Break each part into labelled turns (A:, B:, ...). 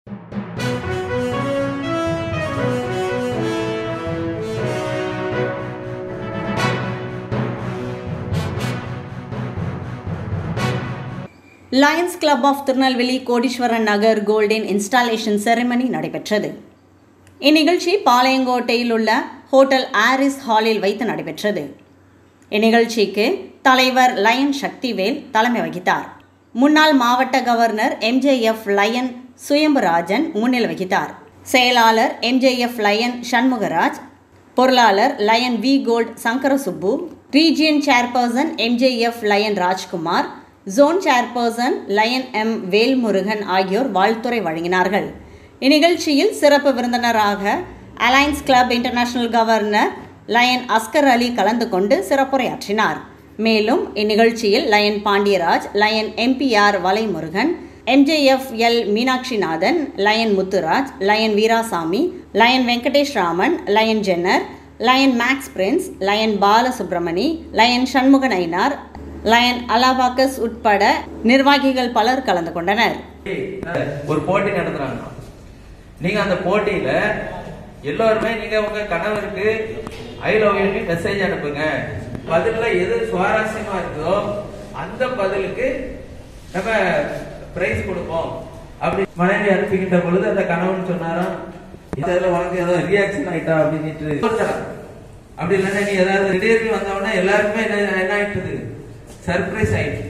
A: Lions club of Tirunelveli கோடீஸ்வரன் நகர் golden installation ceremony நடைபெற்றது இந்நிகழ்ச்சி பாளையங்கோட்டையில் உள்ள ஹோட்டல் ஆரிஸ் ஹாலில் வைத்து நடைபெற்றது இந்நிகழ்ச்சிக்கு தலைவர் லயன் சக்திவேல் தலைமை வகித்தார் முன்னாள் மாவட்ட கவர்னர் எம்ஜேஎஃப் லயன் சுயம்புராஜன் முன்னிலை வகித்தார் செயலாளர் எம்ஜேஎஃப் லயன் சண்முகராஜ் பொருளாளர் lion V gold Sankarasubbu region chairperson MJF lion Rajkumar zone chairperson lion M Velmurugan ஆகியோர் வாழ்த்துரை வழங்கினார்கள் இந்நிகழ்ச்சியில் சிறப்பு விருந்தினராக alliance club international governor lion Askar Ali கலந்து கொண்டு சிறப்புரையாற்றினார் மேலும் இந்நிகழ்ச்சியில் lion Pandiyaraj lion MPR Valaimurugan MJF L Meenakshinathan lion Muthuraj lion Veerasamy lion Venkatesh Raman lion Jenner lion Max Prince lion Balasubramani lion Shanmugan Ainar lion அலாபாக்கஸ் உட்பட நிர்வாகிகள் பலர் கலந்து கொண்டனர்
B: ஒரு போட்டி நடத்துறாங்க நீங்க அந்த போட்டியில எல்லோருமே நீங்க உங்க கணவருக்கு ஐ லவ் யூ மெசேஜ் அனுப்புங்க பதில்ல எது சுவாரஸ்யமா இருக்கோ அந்த பதிலுக்கு நம்ம பிரைஸ் கொடுப்போம் அப்படி மனைவி அனுப்பிக்கின்ற பொழுது அந்த கணவன் சொன்னாராம் இதுல உனக்கு ஏதோ ரியாக்ஷன் ஆயிட்டா அப்படின்னு அப்படி இல்லைன்னா நீ ஏதாவது திடீர்னு வந்தவொடனே எல்லாருக்குமே என்ன என்ன ஆயிட்டுது சர்ப்ரைஸ் ஆயிடுச்சு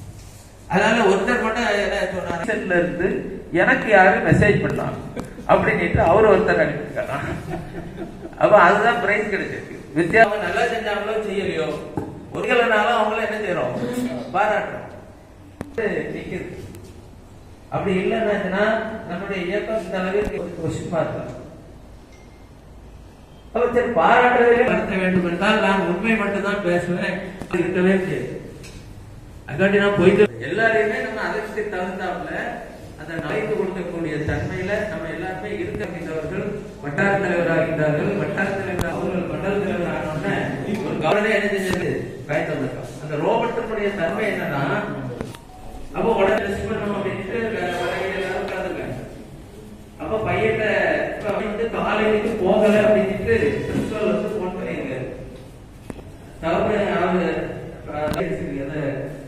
B: அதனால ஒருத்தர் மட்டும் என்ன சொன்னார் இருந்து எனக்கு யாரு மெசேஜ் பண்ணலாம் அப்படின்ட்டு அவர் ஒருத்தர் அனுப்பியிருக்காங்க அப்ப அதுதான் பிரைஸ் கிடைச்சிருக்கு வித்தியாசம் நல்லா செஞ்சாங்களோ செய்யலையோ ஒருங்கலனாலும் அவங்கள என்ன செய்யறோம் பாராட்டுறோம் நிக்குது அப்படி இல்லைன்னாச்சுன்னா நம்முடைய இயக்கம் இந்த அளவிற்கு கொஸ்டின் மார்க் அவர் சரி பாராட்டுறதிலே நடத்த வேண்டும் என்றால் நான் உண்மை மட்டும்தான் பேசுவேன் இருக்கவே முடியாது அங்காட்டி நான் போயிட்டு எல்லாரையுமே நம்ம அதற்கு தகுந்தாப்புல அந்த நலைந்து கொடுக்கக்கூடிய தன்மையில நம்ம எல்லாருமே இருக்க அப்படின்றவர்கள் வட்டார தலைவர் ஆகின்றார்கள் வட்டார தலைவர் அவர்கள் மண்டல தலைவர் ஆனோடனே ஒரு கவர்னரே என்ன செஞ்சது பயந்து வந்திருக்கான் அந்த ரோபோட்டினுடைய தன்மை என்னன்னா அப்போ உடனே ரெஸ்ட் பண்ணணும் அப்படின்ட்டு வரையில எல்லாரும் உட்காந்துருக்காங்க அப்ப பையன் இப்ப வந்து காலையிலுக்கு போகல அப்படின்ட்டு பிரின்சிபல் வந்து போன் பண்ணிருக்காரு தகவல் அவர்